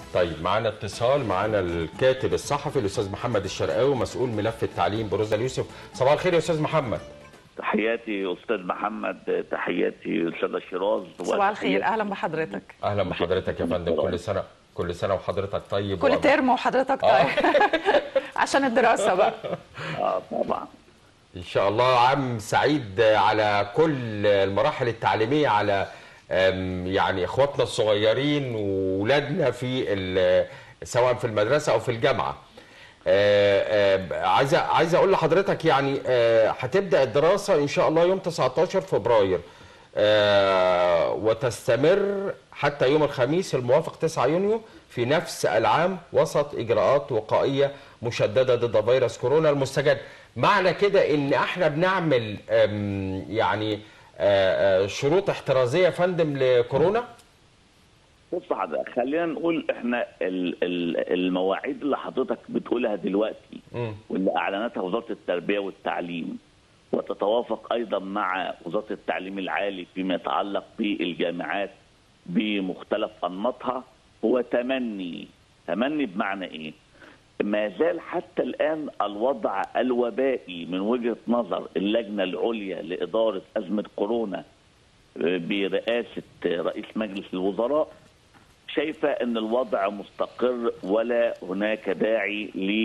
طيب معانا اتصال معانا الكاتب الصحفي الاستاذ محمد الشرقاوي مسؤول ملف التعليم بروزا اليوسف صباح الخير يا استاذ محمد تحياتي استاذ محمد تحياتي استاذ شيراز صباح الخير اهلا بحضرتك اهلا بحضرتك يا فندم كل سنه كل سنه وحضرتك طيب كل وأب- ترم وحضرتك طيب عشان الدراسه بقى اه طبعا ان شاء الله عام سعيد على كل المراحل التعليميه على أم، يعني اخواتنا الصغيرين واولادنا في ال- سواء في المدرسه او في الجامعه آه، آه، عايز عايز اقول لحضرتك يعني آه، هتبدا الدراسه ان شاء الله يوم 19 فبراير آه، وتستمر حتى يوم الخميس الموافق 9 يونيو في نفس العام وسط اجراءات وقائيه مشدده ضد فيروس كورونا المستجد معنى كده ان احنا بنعمل آم، يعني آه، آه، شروط احترازيه يا فندم لكورونا بص حضرتك خلينا نقول احنا ال- ال- المواعيد اللي حضرتك بتقولها دلوقتي مم. واللي اعلنتها وزاره التربيه والتعليم وتتوافق ايضا مع وزاره التعليم العالي فيما يتعلق بالجامعات بمختلف انماطها هو تمني تمني بمعنى ايه؟ ما زال حتى الان الوضع الوبائي من وجهه نظر اللجنه العليا لاداره ازمه كورونا برئاسه رئيس مجلس الوزراء شايفه ان الوضع مستقر ولا هناك داعي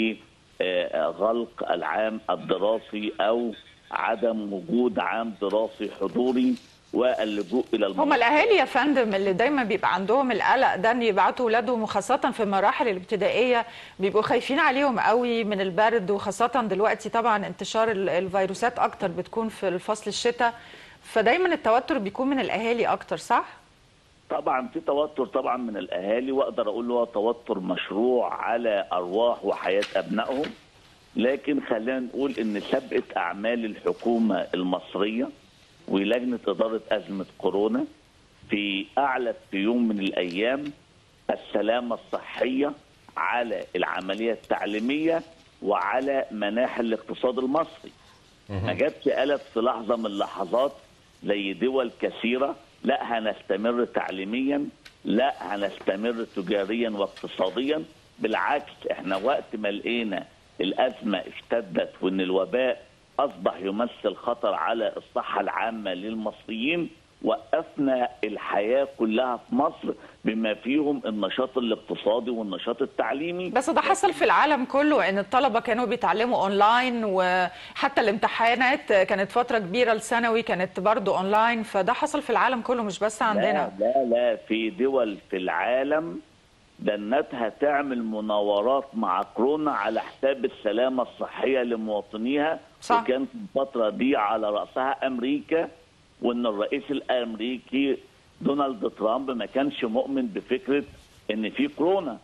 لغلق العام الدراسي او عدم وجود عام دراسي حضوري واللجوء الى هم المنصات. الاهالي يا فندم اللي دايما بيبقى عندهم القلق ده ان يبعتوا اولادهم وخاصه في المراحل الابتدائيه بيبقوا خايفين عليهم قوي من البرد وخاصه دلوقتي طبعا انتشار ال- الفيروسات اكتر بتكون في الفصل الشتاء فدايما التوتر بيكون من الاهالي اكتر صح؟ طبعا في توتر طبعا من الاهالي واقدر اقول هو توتر مشروع على ارواح وحياه ابنائهم لكن خلينا نقول ان سابقه اعمال الحكومه المصريه ولجنه اداره ازمه كورونا في اعلت في يوم من الايام السلامه الصحيه على العمليه التعليميه وعلى مناحي الاقتصاد المصري ما جاتش قالت في لحظه من اللحظات زي دول كثيره لا هنستمر تعليميا لا هنستمر تجاريا واقتصاديا بالعكس احنا وقت ما لقينا الازمه اشتدت وان الوباء اصبح يمثل خطر على الصحه العامه للمصريين وقفنا الحياه كلها في مصر بما فيهم النشاط الاقتصادي والنشاط التعليمي بس ده حصل في العالم كله ان الطلبه كانوا بيتعلموا اونلاين وحتى الامتحانات كانت فتره كبيره الثانوي كانت برضو اونلاين فده حصل في العالم كله مش بس عندنا لا لا لا في دول في العالم دنتها تعمل مناورات مع كورونا على حساب السلامة الصحية لمواطنيها صح. وكان في الفترة دي على رأسها أمريكا وإن الرئيس الأمريكي دونالد ترامب ما كانش مؤمن بفكرة إن في كورونا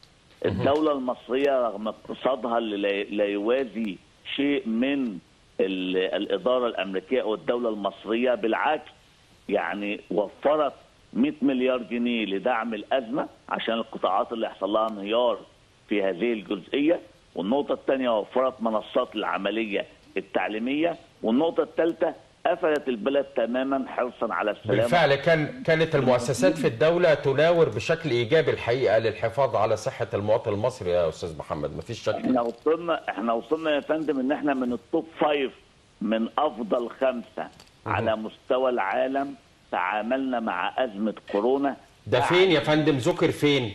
الدولة المصرية رغم اقتصادها اللي لا- لا يوازي شيء من ال- الإدارة الأمريكية أو الدولة المصرية بالعكس يعني وفرت 100 مليار جنيه لدعم الأزمة عشان القطاعات اللي يحصل لها انهيار في هذه الجزئية والنقطة الثانية وفرت منصات العملية التعليمية والنقطة الثالثة قفلت البلد تماما حرصا على السلامة بالفعل كان كانت المؤسسات في الدوله تناور بشكل ايجابي الحقيقه للحفاظ على صحه المواطن المصري يا استاذ محمد مفيش شك احنا وصلنا احنا وصلنا يا فندم ان احنا من التوب فايف من افضل خمسه على مستوى العالم تعاملنا مع ازمه كورونا ده فين يا فندم ذكر فين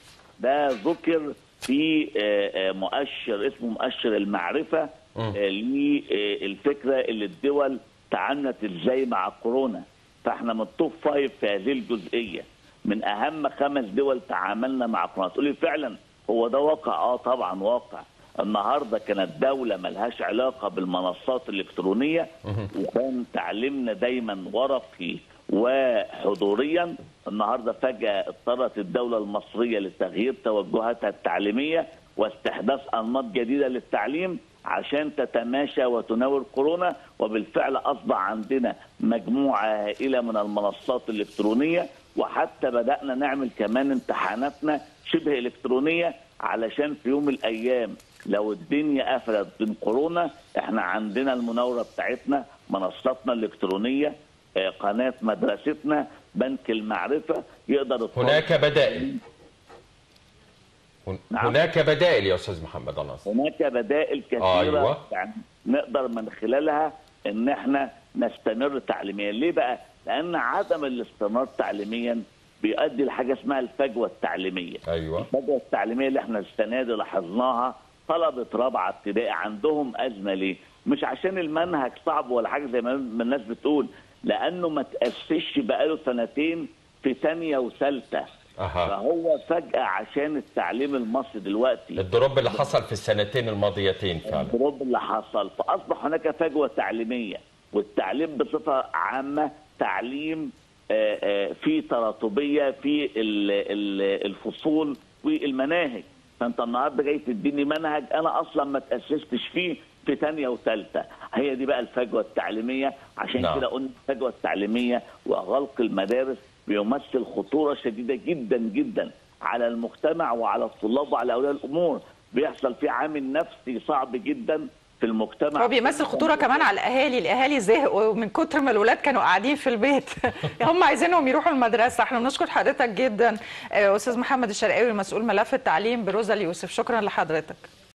ده ذكر في آه، آه، مؤشر اسمه مؤشر المعرفه آه، للفكره اللي الدول تعاملت ازاي مع كورونا فاحنا من التوب فايف في هذه الجزئيه من اهم خمس دول تعاملنا مع كورونا تقولي فعلا هو ده واقع اه طبعا واقع النهارده كانت دوله ملهاش علاقه بالمنصات الالكترونيه وكان تعليمنا دايما ورقي وحضوريا النهارده فجاه اضطرت الدوله المصريه لتغيير توجهاتها التعليميه واستحداث انماط جديده للتعليم عشان تتماشى وتناور كورونا وبالفعل اصبح عندنا مجموعه هائله من المنصات الالكترونيه وحتى بدانا نعمل كمان امتحاناتنا شبه الكترونيه علشان في يوم من الايام لو الدنيا قفلت من كورونا احنا عندنا المناوره بتاعتنا منصاتنا الالكترونيه آه، قناه مدرستنا بنك المعرفه يقدر الطالب هناك بدائل هن- نعم. هناك بدائل يا استاذ محمد ناصر هناك بدائل كثيره أيوة. يعني نقدر من خلالها ان احنا نستمر تعليميا ليه بقى لان عدم الاستمرار تعليميا بيؤدي لحاجه اسمها الفجوه التعليميه ايوه الفجوه التعليميه اللي احنا السنه دي لاحظناها طلبه رابعه ابتدائي عندهم ازمه ليه؟ مش عشان المنهج صعب ولا حاجه زي ما ما الناس بتقول لانه ما تاسسش بقاله سنتين في ثانيه وثالثه اها فهو فجاه عشان التعليم المصري دلوقتي الدروب اللي حصل في السنتين الماضيتين فعلا الضروب اللي حصل فاصبح هناك فجوه تعليميه والتعليم بصفه عامه تعليم آه، آه، في تراتبيه في ال- ال- الفصول والمناهج فانت النهارده جاي تديني منهج انا اصلا ما تاسستش فيه في ثانيه وثالثه هي دي بقى الفجوه التعليميه عشان نعم. كده قلنا الفجوه التعليميه وغلق المدارس بيمثل خطوره شديده جدا جدا على المجتمع وعلى الطلاب وعلى اولياء الامور بيحصل فيه عامل نفسي صعب جدا في المجتمع هو بيمثل خطوره كمان على الاهالي الاهالي زهقوا من كتر ما الولاد كانوا قاعدين في البيت هم عايزينهم يروحوا المدرسه احنا بنشكر حضرتك جدا آه، استاذ محمد الشرقاوي مسؤول ملف التعليم بروزا اليوسف شكرا لحضرتك